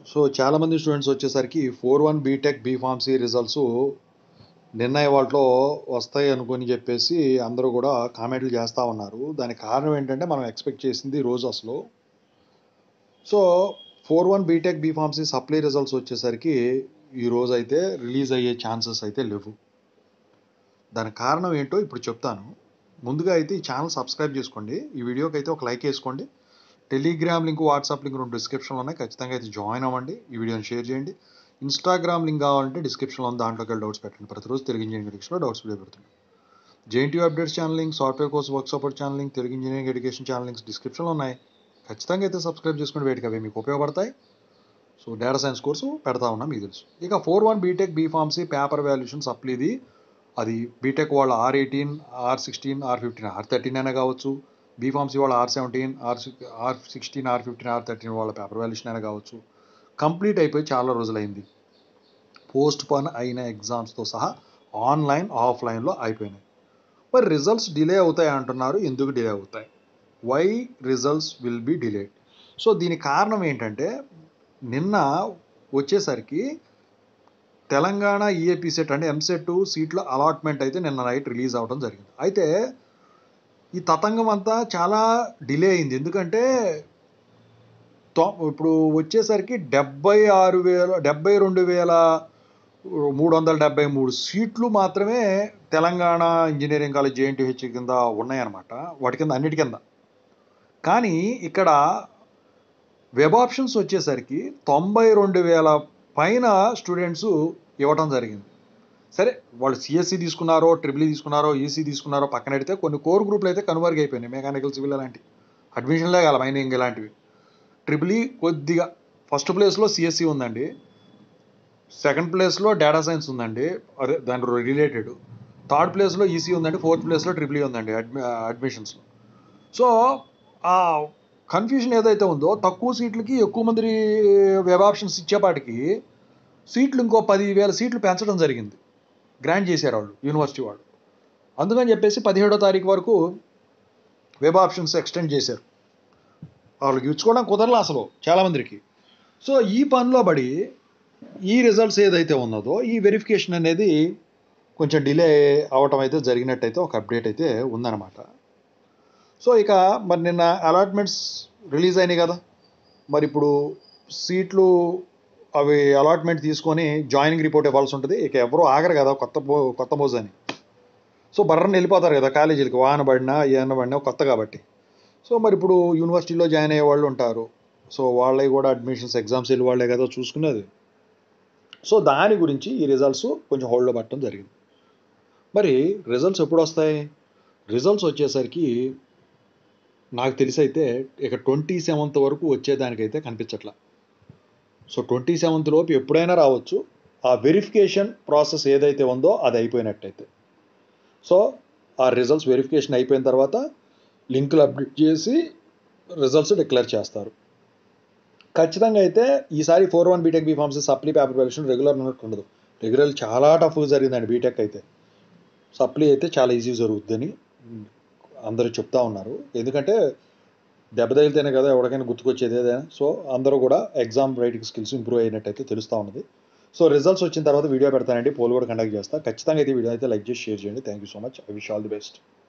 so చాలామంది students వచ్చేసరికి four one B Tech B Pharmacy results నిన్న వాటిలో వస్తాయి అనుకుని చెప్పేసి అందరూ కూడా కామెంట్లు చేస్తూ ఉన్నారు దానికి కారణం ఏంటంటే మనం ఎక్స్పెక్ట్ చేసింది ఈ రోజు అసలు so four one B Tech B Pharmacy supply results వచ్చేసరికి ఈ రోజు అయితే రిలీజ్ అయ్యే ఛాన్సెస్ అయితే లేవు దానికి కారణం ఏంటో ఇప్పుడు చెప్తాను ముందుగా అయితే ఈ ఛానల్ సబ్స్క్రైబ్ చేసుకోండి ఈ వీడియోకి అయితే ఒక లైక్ వేసుకోండి టెలిగ్రామ్ లింక్ వాట్సాప్ లింక్ రెండు డిస్క్రిప్షన్లో ఉన్నాయి ఖచ్చితంగా అయితే జాయిన్ అవ్వండి ఈ వీడియోని షేర్ చేయండి ఇన్స్టాగ్రామ్ లింక్ కావాలంటే డిస్క్రిప్షన్లో ఉంది దాంట్లోకి వెళ్ళి డౌట్స్ పెట్టండి ప్రతిరోజు తెలుగు ఇంజనీరింగ్ ఎడ్యుకేషన్లో డౌట్స్ వీడియో పెడుతుంది JNT updates channel link software course work support channel link Telugu engineering education channel links డిస్క్రిప్షన్లో ఉన్నాయి ఖచ్చితంగా అయితే సబ్స్క్రైబ్ చేసుకుని వేటికి అవి మీకు ఉపయోగపడతాయి సో డేటా సైన్స్ కోర్సు పెడతా ఉన్నా మీకు తెలుసు ఇక four one B Tech B Pharmacy paper valuation సప్లీది అది బీటెక్ వాళ్ళ R eighteen R sixteen R fifteen R thirteen అయినా కావచ్చు బీఫార్మసీ వాళ్ళ R seventeen R R sixteen R fifteen R thirteen వాళ్ళ పేపర్ వాల్యుయేషన్ అయినా కావచ్చు కంప్లీట్ అయిపోయి చాలా రోజులైంది పోస్ట్ పోన్ అయిన ఎగ్జామ్స్తో సహా ఆన్లైన్ ఆఫ్లైన్లో అయిపోయినాయి మరి రిజల్ట్స్ డిలే అవుతాయి అంటున్నారు ఎందుకు డిలే అవుతాయి why results will be delayed so దీనికి కారణం ఏంటంటే నిన్న వచ్చేసరికి తెలంగాణ ఈఏపీ సెట్ అంటే ఎంసెట్ సీట్ల అలాట్మెంట్ అయితే నిన్న నైట్ రిలీజ్ అవ్వడం జరిగింది అయితే ఈ తతంగం అంతా చాలా డిలే అయింది ఎందుకంటే తొ- ఇప్పుడు వచ్చేసరికి డెబ్బై ఆరు వేల డెబ్బై రెండు వేల మూడు వందల డెబ్బై మూడు సీట్లు మాత్రమే తెలంగాణ ఇంజనీరింగ్ కాలేజ్ జేఎన్టీహెచ్ కింద ఉన్నాయన్నమాట వాటి కింద అన్నిటి కింద కానీ ఇక్కడ వెబ్ ఆప్షన్స్ వచ్చేసరికి తొంభై రెండు వేల పైన స్టూడెంట్స్ ఇవ్వటం జరిగింది సరే వాళ్ళు సిఎస్సి తీసుకున్నారో ట్రిపుల్ తీసుకున్నారో ఈసీ తీసుకున్నారో పక్కన పెడితే కొన్ని కోర్ గ్రూపులు అయితే కన్వర్గ్ అయిపోయినాయి మెకానికల్ సివిల్ అలాంటివి అడ్మిషన్లే కాల మైనింగ్ ఇలాంటివి ట్రిపుల్ ఈ కొద్దిగా ఫస్ట్ ప్లేస్లో సిఎస్సి ఉందండి సెకండ్ ప్లేస్లో డేటా సైన్స్ ఉందండి అదే దాని రిలేటెడ్ థర్డ్ ప్లేస్లో ఈసీ ఉందండి ఫోర్త్ ప్లేస్లో ట్రిపుల్ ఈ ఉందండి అడ్మి అడ్మిషన్స్లో సో ఆ కన్ఫ్యూజన్ ఏదైతే ఉందో తక్కువ సీట్లకి ఎక్కువ మంది వెబ్ ఆప్షన్స్ ఇచ్చేపాటికి సీట్లు ఇంకో పదివేల సీట్లు పెంచడం జరిగింది గ్రాంట్ చేశారు వాళ్ళు యూనివర్సిటీ వాళ్ళు అందుకని చెప్పేసి పదిహేడో తారీఖు వరకు వెబ్ ఆప్షన్స్ ఎక్స్టెండ్ చేశారు వాళ్ళకి ఇచ్చుకోవడం కుదరలే అసలు చాలామందికి సో ఈ పనిలో పడి ఈ రిజల్ట్స్ ఏదైతే ఉన్నదో ఈ వెరిఫికేషన్ అనేది కొంచెం డిలే అవటం అయితే జరిగినట్టయితే ఒక అప్డేట్ అయితే ఉందన్నమాట సో ఇక మరి నిన్న అలాట్మెంట్స్ రిలీజ్ అయినాయి కదా మరి ఇప్పుడు సీట్లు అవి అలాట్మెంట్ తీసుకొని జాయినింగ్ రిపోర్ట్ ఇవ్వాల్సి ఉంటుంది ఇక ఎవరు ఆగరు కదా కొత్త బో కొత్త మోజు అని సో బర్రని వెళ్ళిపోతారు కదా కాలేజీలకి వాన పడినా ఏమన్నా పడినా కొత్త కాబట్టి సో మరి ఇప్పుడు యూనివర్సిటీలో జాయిన్ అయ్యే వాళ్ళు ఉంటారు సో వాళ్ళవి కూడా అడ్మిషన్స్ ఎగ్జామ్స్ వెళ్ళి వాళ్ళే కదా చూసుకునేది సో దాని గురించి ఈ రిజల్ట్స్ కొంచెం హోల్డ్లో పట్టడం జరిగింది మరి రిజల్ట్స్ ఎప్పుడు వస్తాయి రిజల్ట్స్ వచ్చేసరికి నాకు తెలిసి అయితే ఇక ట్వంటీ సెవెంత్ వరకు వచ్చేదానికైతే కనిపించట్లా సో ట్వంటీ సెవెంత్ లోపు ఎప్పుడైనా రావచ్చు ఆ వెరిఫికేషన్ ప్రాసెస్ ఏదైతే ఉందో అది అయిపోయినట్టయితే సో ఆ రిజల్ట్స్ వెరిఫికేషన్ అయిపోయిన తర్వాత లింకులు అప్డేట్ చేసి రిజల్ట్స్ డిక్లేర్ చేస్తారు ఖచ్చితంగా అయితే ఈసారి four one B Tech B pharmacy supply paper valuation regular ఉన్నట్టు ఉండదు రెగ్యులర్ చాలా టఫ్గా జరిగిందండి బీటెక్ అయితే సప్లీ అయితే చాలా ఈజీ జరుగుతుందని అందరూ చెప్తా ఉన్నారు ఎందుకంటే దెబ్బ తగిలితేనే కదా ఎవరికైనా గుర్తుకొచ్చేది ఏదైనా సో అందరూ కూడా ఎగ్జామ్ రైటింగ్ స్కిల్స్ ఇంప్రూవ్ అయినట్టయితే తెలుస్తూ ఉన్నది సో రిజల్ట్స్ వచ్చిన తర్వాత వీడియో పెడతానండి పోల్ కూడా కండక్ట్ చేస్తా ఖచ్చితంగా అయితే వీడియో అయితే లైక్ చేసి షేర్ చేయండి thank you so much I wish all the best